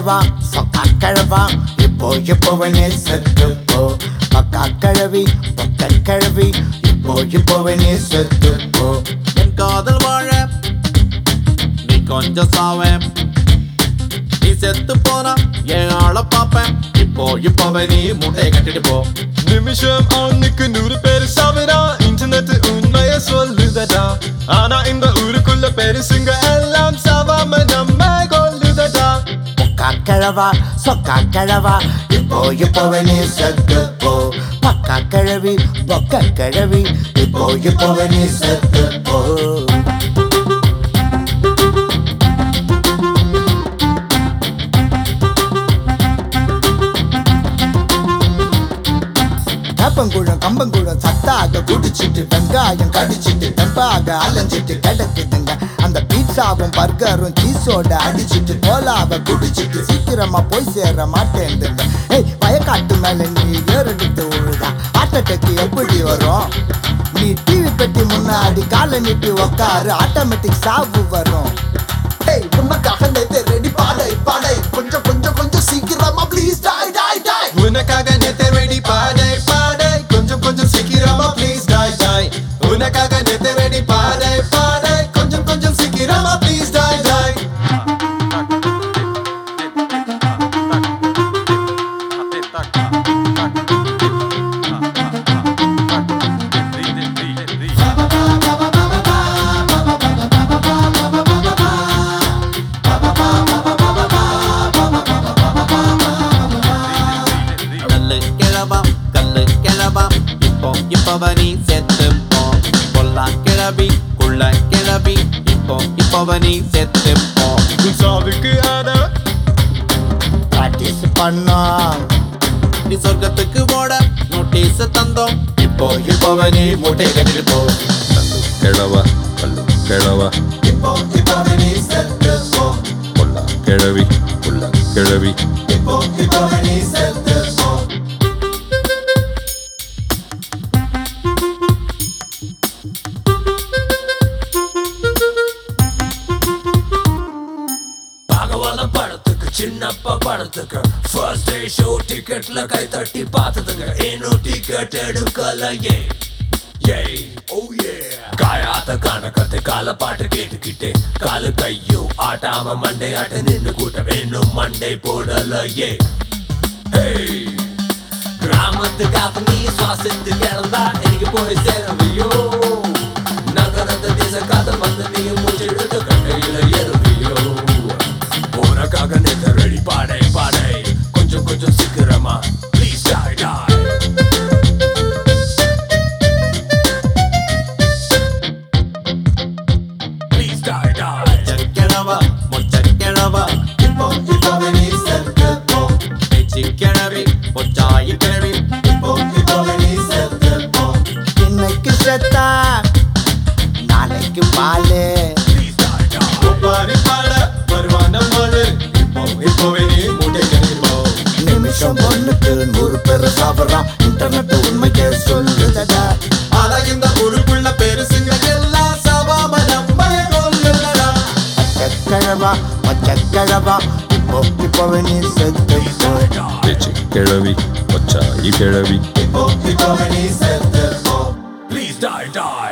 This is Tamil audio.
கிழவா சொக்கா கிழவா இப்போ இப்போவனே செத்து போ பக்கா கிழவி பக்க கிழவி இப்போ இப்போவனே செத்து போ என் காதல் வாழ நீ கொஞ்சம் சாவ நீ செத்து போனா என் ஆள பாப்பேன் இப்போ இப்பவே நீ முட்டையை கட்டிட்டு போ நிமிஷம் ஆணுக்கு நூறு பேர் சாவிடா இன்டர்நெட் உண்மைய சொல்லுதடா ஆனா இந்த ஊருக்குள்ள பெருசுங்க எல்லாம் சாவாம நம்ம கொல்லுதடா பக்கா கிழவா சொக்கா கிழவா இப்போ இப்போவனே செத்து போ பக்கா கிழவி பக்க கிழவி இப்போ இப்போவனே செத்து போ கப்பங்குழம் கம்பங்குழம் சத்தாக குடிச்சிட்டு வெங்காயம் கடிச்சிட்டு டெம்பாக அலைஞ்சிட்டு கிடக்குதுங்க அந்த பீட்சாவும் பர்கரும் சீஸோட அடிச்சிட்டு கோலாவை குடிச்சிட்டு சீக்கிரமா போய் சேர மாட்டேங்குதுங்க ஏய் வயக்காட்டு மேல நீ ஏறெடுத்து விழுதா ஆட்டத்துக்கு எப்படி வரும் நீ டிவி பெட்டி முன்னாடி காலை நீட்டி உக்காரு ஆட்டோமேட்டிக் சாவு வரும் ஏய் உனக்காக நேத்து ரெடி பாடை பாடை கொஞ்சம் கொஞ்சம் கொஞ்சம் சீக்கிரமா ப்ளீஸ் டை டை டை உனக்காக நேத்து ரெடி பாடை பாடை கொஞ்சம் கொஞ்சம் சீக்கிரமா ப்ளீஸ் டாய் டாய் உனக்காக நேத்து ரெடி பாடை பாடை கொஞ்சம் கொஞ்சம் சீக்கிரமா ப்ளீஸ் டாய் டாய் கல்லு கிழவா கல்லு கிழவா இப்போ இப்பவ நீ செத்து போ கொல்லா கிழவி குள்ள கிழவி இப்போ இப்பவ நீ செத்து போ உன் சாவுக்கு ஆனா ப்ராக்டிஸ் பண்ணோம் நீ சொர்க்கத்துக்கு ஓட நோட்டீஸ் தந்தோம் இப்போ இப்பவ நீ முட்டையை கட்டிட்டு போ கிழவா கல்லு கிழவா இப்போ இப்போ நீ செத்து போ கொல்லா கிழவி உள்ள கிழவி இப்போ இப்போ நீ செத்து போ பகவான படத்துக்கு சின்னப்பா படத்துக்கு ஃபர்ஸ்ட் டே ஷோ டிக்கெட்ல கை தட்டி பார்த்ததுங்க இன்னும் டிக்கெட் எடுக்கலையே ஏய் ஓ ஏ காயாத கணக்கத்தை கால பாட்டு கேட்டுக்கிட்டே காலு கையும் ஆட்டாம மண்டை ஆட்ட நின்னு கூட்டம் இன்னும் மண்டை போடலையே ஏய் கிராமத்து காத்து நீ சுவாசித்து கிடந்தா எனக்கு போய் சேரவியோ நகரத்து தேச காதல் வந்து நீ மூச்சு எடுத்து கட்டையில ஏறுவியோ உனக்காக நேத்த ரெடி பாடை பாடை கொஞ்சம் கொஞ்சம் சீக்கிரமா ப்ளீஸ் டாய் டாய் ப்ளீஸ் டாய் டாய் கிழவா மொச்ச கிழவா இப்போ இப்போ நீ செத்து போ பேச்சு கிழவி பொச்சாயி கிழவி இப்போ இப்போ நீ செத்து போ இன்னைக்கு செத்தா நாளைக்கு பாலு ப்ளீஸ் டாய் டாய் ஒப்பாரி பாட வருவான மாடு இப்போ இப்போவே நீ மூட்டை கணிப்போ நிமிஷம் ஒண்ணுக்கு நூறு பேர் சாப்பிட்றான் இன்டர்நெட் உண்மையை சொல்லுதடா ஆனா இந்த ஊருக்குள்ள பெருசுங்க எல்லாம் சாவாம நம்ம கொல்லுதடா பச்சக்கிழவா பச்சக்கிழவா இப்போ இப்போ நீ செத்து போ பேச்சு கிழவி ஒச்சாயி கிழவி இப்போ இப்போ நீ செத்து போ Please die, die.